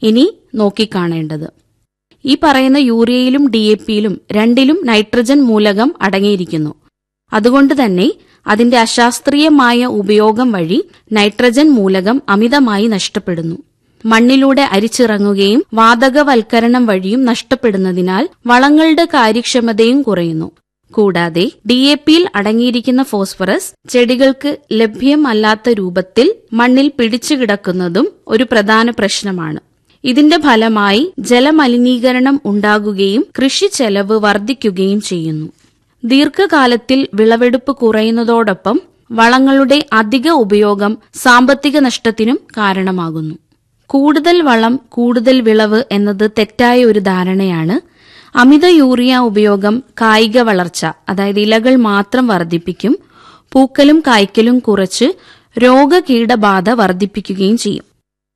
ഇനി നോക്കിക്കാണേണ്ടത് ഈ പറയുന്ന യൂറിയയിലും ഡി എ പിയിലും രണ്ടിലും നൈട്രജൻ മൂലകം അടങ്ങിയിരിക്കുന്നു അതുകൊണ്ട് തന്നെ അതിന്റെ അശാസ്ത്രീയമായ ഉപയോഗം വഴി നൈട്രജൻ മൂലകം അമിതമായി നഷ്ടപ്പെടുന്നു മണ്ണിലൂടെ അരിച്ചിറങ്ങുകയും വാതകവൽക്കരണം വഴിയും നഷ്ടപ്പെടുന്നതിനാൽ വളങ്ങളുടെ കാര്യക്ഷമതയും കുറയുന്നു കൂടാതെ ഡി എ പിയിൽ അടങ്ങിയിരിക്കുന്ന ഫോസ്ഫറസ് ചെടികൾക്ക് ലഭ്യമല്ലാത്ത രൂപത്തിൽ മണ്ണിൽ പിടിച്ചുകിടക്കുന്നതും ഒരു പ്രധാന പ്രശ്നമാണ് ഇതിന്റെ ഫലമായി ജലമലിനീകരണം ഉണ്ടാകുകയും കൃഷി ചെലവ് വർദ്ധിക്കുകയും ചെയ്യുന്നു ദീർഘകാലത്തിൽ വിളവെടുപ്പ് കുറയുന്നതോടൊപ്പം വളങ്ങളുടെ അധിക ഉപയോഗം സാമ്പത്തിക നഷ്ടത്തിനും കാരണമാകുന്നു കൂടുതൽ വളം കൂടുതൽ വിളവ് എന്നത് തെറ്റായ ഒരു ധാരണയാണ് അമിത യൂറിയ ഉപയോഗം കായിക വളർച്ച അതായത് ഇലകൾ മാത്രം വർദ്ധിപ്പിക്കും പൂക്കലും കായ്ക്കലും കുറച്ച് രോഗകീടബാധ വർദ്ധിപ്പിക്കുകയും ചെയ്യും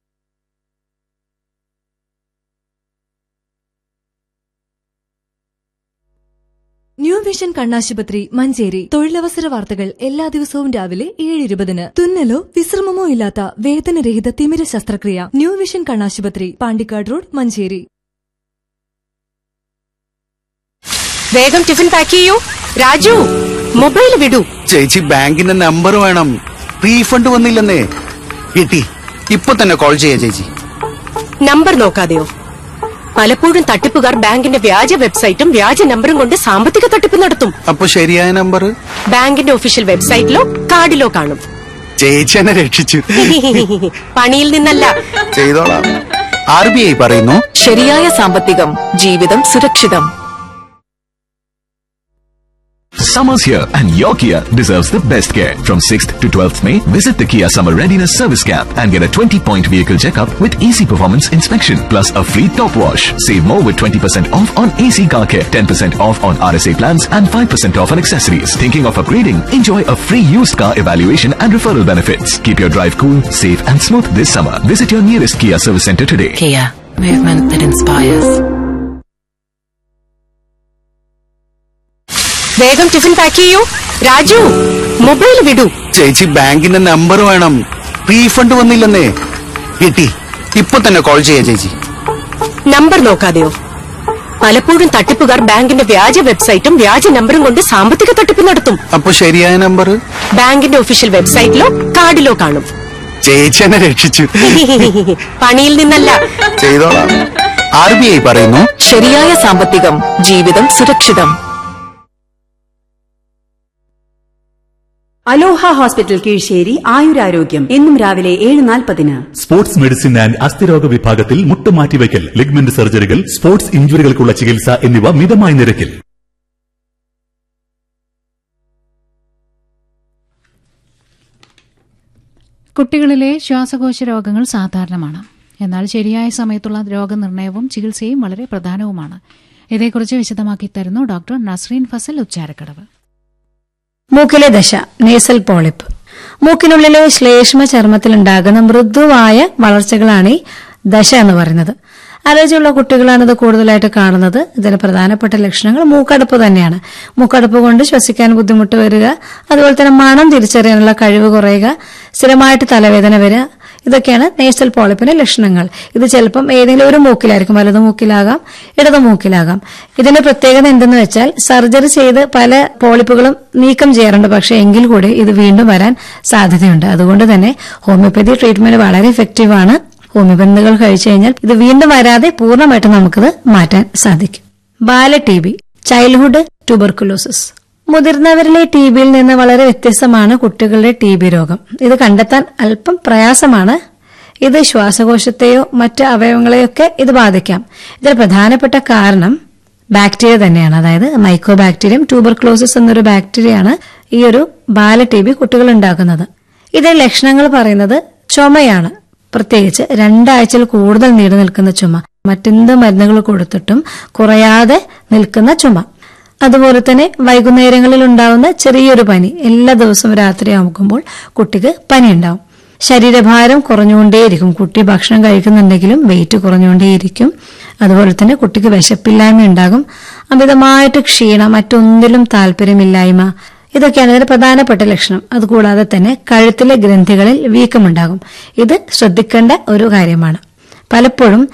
ന്യൂ വിഷൻ കണ്ണാശുപത്രി മഞ്ചേരി തൊഴിലവസര വാർത്തകൾ എല്ലാ ദിവസവും രാവിലെ ഏഴ് ഇരുപതിന് തുന്നലോ വിശ്രമമോ ഇല്ലാത്ത വേദനരഹിത തിമിര ശസ്ത്രക്രിയ ന്യൂ വിഷൻ കണ്ണാശുപത്രി പാണ്ടിക്കാട് റോഡ് മഞ്ചേരി വേഗം ടിഫിൻ പാക്ക് ചെയ്യൂ രാജു മൊബൈൽ വിടൂ ചേച്ചി ബാങ്കിന്റെ നമ്പർ വേണം റീഫണ്ട് വന്നില്ലെന്നേ കിട്ടി ഇപ്പൊ തന്നെ കോൾ ചെയ്യാ ചേച്ചി നമ്പർ നോക്കാതെയോ പലപ്പോഴും തട്ടിപ്പുകാർ ബാങ്കിന്റെ വ്യാജ വെബ്സൈറ്റും വ്യാജ നമ്പറും കൊണ്ട് സാമ്പത്തിക തട്ടിപ്പ് നടത്തും അപ്പൊ ശരിയായ നമ്പർ ബാങ്കിന്റെ ഒഫീഷ്യൽ വെബ്സൈറ്റിലോ കാർഡിലോ കാണും ചേച്ചി എന്നെ രക്ഷിച്ചു പണിയിൽ നിന്നല്ല ചെയ്തോളാം ആർ ബി ഐ പറയുന്നു ശരിയായ സാമ്പത്തികം ജീവിതം സുരക്ഷിതം Summer's here and your Kia deserves the best care. From 6th to 12th May, visit the Kia Summer Readiness Service Camp and get a 20-point vehicle checkup with easy performance inspection plus a free top wash. Save more with 20% off on AC car care, 10% off on RSA plans and 5% off on accessories. Thinking of upgrading? Enjoy a free used car evaluation and referral benefits. Keep your drive cool, safe and smooth this summer. Visit your nearest Kia service center today. Kia, movement that inspires. വേഗം tiffin pack ചെയ്യൂ Raju mobile വിടൂ ചേച്ചി ബാങ്കിന്റെ number വേണം refund വന്നില്ലെന്നേ കിട്ടി ഇപ്പൊ തന്നെ call ചെയ്യാ ചേച്ചി നമ്പർ നോക്കാതെയോ പലപ്പോഴും തട്ടിപ്പുകാർ ബാങ്കിന്റെ വ്യാജ വെബ്സൈറ്റും വ്യാജ നമ്പറും കൊണ്ട് സാമ്പത്തിക തട്ടിപ്പ് നടത്തും അപ്പൊ ശരിയായ നമ്പർ ബാങ്കിന്റെ ഒഫീഷ്യൽ വെബ്സൈറ്റിലോ കാർഡിലോ കാണും ചേച്ചി എന്നെ രക്ഷിച്ചു പണിയിൽ നിന്നല്ല ചെയ്തോളാം ആർ ബി ഐ പറയുന്നു ശരിയായ സാമ്പത്തികം ജീവിതം സുരക്ഷിതം അലോഹ ഹോസ്പിറ്റൽ കീഴ്ശ്ശേരി ആയുരാരോഗ്യം എന്നും രാവിലെ ഏഴ് നാൽപ്പതിന് സ്പോർട്സ് മെഡിസിൻ ആൻഡ് അസ്ഥിരോഗ വിഭാഗത്തിൽ മുട്ടുമാറ്റിവയ്ക്കൽ ലിഗ്മെന്റ് സർജറികൾ സ്പോർട്സ് ഇഞ്ചുറികൾക്കുള്ള ചികിത്സ എന്നിവ മിതമായ നിരക്കിൽ കുട്ടികളിലെ ശ്വാസകോശ രോഗങ്ങൾ സാധാരണമാണ് എന്നാൽ ശരിയായ സമയത്തുള്ള രോഗനിർണയവും ചികിത്സയും വളരെ പ്രധാനവുമാണ് ഇതേക്കുറിച്ച് വിശദമാക്കി തരുന്നു ഡോക്ടർ നസ്രീൻ ഫസൽ ഉച്ചാരക്കടവ് മൂക്കിലെ ദശ നേസൽ പോളിപ്പ് മൂക്കിനുള്ളിലെ ശ്ലേഷ്മ ചർമ്മത്തിലുണ്ടാകുന്ന മൃദുവായ വളർച്ചകളാണ് ഈ ദശ എന്ന് പറയുന്നത് അലർജിയുള്ള കുട്ടികളാണ് ഇത് കൂടുതലായിട്ട് കാണുന്നത് ഇതിന് പ്രധാനപ്പെട്ട ലക്ഷണങ്ങൾ മൂക്കടപ്പ് തന്നെയാണ് മൂക്കടപ്പ് കൊണ്ട് ശ്വസിക്കാൻ ബുദ്ധിമുട്ട് വരിക അതുപോലെ തന്നെ മണം തിരിച്ചറിയാനുള്ള കഴിവ് കുറയുക സ്ഥിരമായിട്ട് തലവേദന വരിക ഇതൊക്കെയാണ് നേസൽ പോളിപ്പിന്റെ ലക്ഷണങ്ങൾ ഇത് ചിലപ്പം ഏതെങ്കിലും ഒരു മൂക്കിലായിരിക്കും വലതു മൂക്കിലാകാം ഇടതു മൂക്കിലാകാം ഇതിന്റെ പ്രത്യേകത എന്തെന്ന് വെച്ചാൽ സർജറി ചെയ്ത് പല പോളിപ്പുകളും നീക്കം ചെയ്യാറുണ്ട് പക്ഷെ എങ്കിൽ കൂടി ഇത് വീണ്ടും വരാൻ സാധ്യതയുണ്ട് അതുകൊണ്ട് തന്നെ ഹോമിയോപ്പതി ട്രീറ്റ്മെന്റ് വളരെ എഫക്റ്റീവ് ആണ് ഹോമിയോപതികൾ കഴിച്ചു കഴിഞ്ഞാൽ ഇത് വീണ്ടും വരാതെ പൂർണ്ണമായിട്ട് നമുക്കിത് മാറ്റാൻ സാധിക്കും ബാല ടി ബി ചൈൽഡ്ഹുഡ് ട്യൂബർക്കുലോസിസ് മുതിർന്നവരിലെ ടി ബിയിൽ നിന്ന് വളരെ വ്യത്യസ്തമാണ് കുട്ടികളുടെ ടി ബി രോഗം ഇത് കണ്ടെത്താൻ അല്പം പ്രയാസമാണ് ഇത് ശ്വാസകോശത്തെയോ മറ്റ് അവയവങ്ങളെയൊക്കെ ഇത് ബാധിക്കാം ഇതിൽ പ്രധാനപ്പെട്ട കാരണം ബാക്ടീരിയ തന്നെയാണ് അതായത് മൈക്രോ ബാക്ടീരിയം ട്യൂബർക്ലോസിസ് എന്നൊരു ബാക്ടീരിയയാണ് ഈ ഒരു ബാല ടി ബി കുട്ടികൾ ഉണ്ടാക്കുന്നത് ഇതിന്റെ ലക്ഷണങ്ങൾ പറയുന്നത് ചുമയാണ് പ്രത്യേകിച്ച് രണ്ടാഴ്ചയിൽ കൂടുതൽ നീണ്ടു നിൽക്കുന്ന ചുമ മറ്റെന്ത് മരുന്നുകൾ കൊടുത്തിട്ടും കുറയാതെ നിൽക്കുന്ന ചുമ അതുപോലെ തന്നെ വൈകുന്നേരങ്ങളിൽ ഉണ്ടാവുന്ന ചെറിയൊരു പനി എല്ലാ ദിവസവും രാത്രി ആകുമ്പോൾ കുട്ടിക്ക് പനി ഉണ്ടാവും ശരീരഭാരം കുറഞ്ഞുകൊണ്ടേയിരിക്കും കുട്ടി ഭക്ഷണം കഴിക്കുന്നുണ്ടെങ്കിലും വെയിറ്റ് കുറഞ്ഞുകൊണ്ടേയിരിക്കും അതുപോലെ തന്നെ കുട്ടിക്ക് വിശപ്പില്ലായ്മ ഉണ്ടാകും അമിതമായിട്ട് ക്ഷീണം മറ്റൊന്നിലും താല്പര്യമില്ലായ്മ ഇതൊക്കെയാണ് ഇതിന്റെ പ്രധാനപ്പെട്ട ലക്ഷണം അതുകൂടാതെ തന്നെ കഴുത്തിലെ ഗ്രന്ഥികളിൽ വീക്കമുണ്ടാകും ഇത് ശ്രദ്ധിക്കേണ്ട ഒരു കാര്യമാണ് പലപ്പോഴും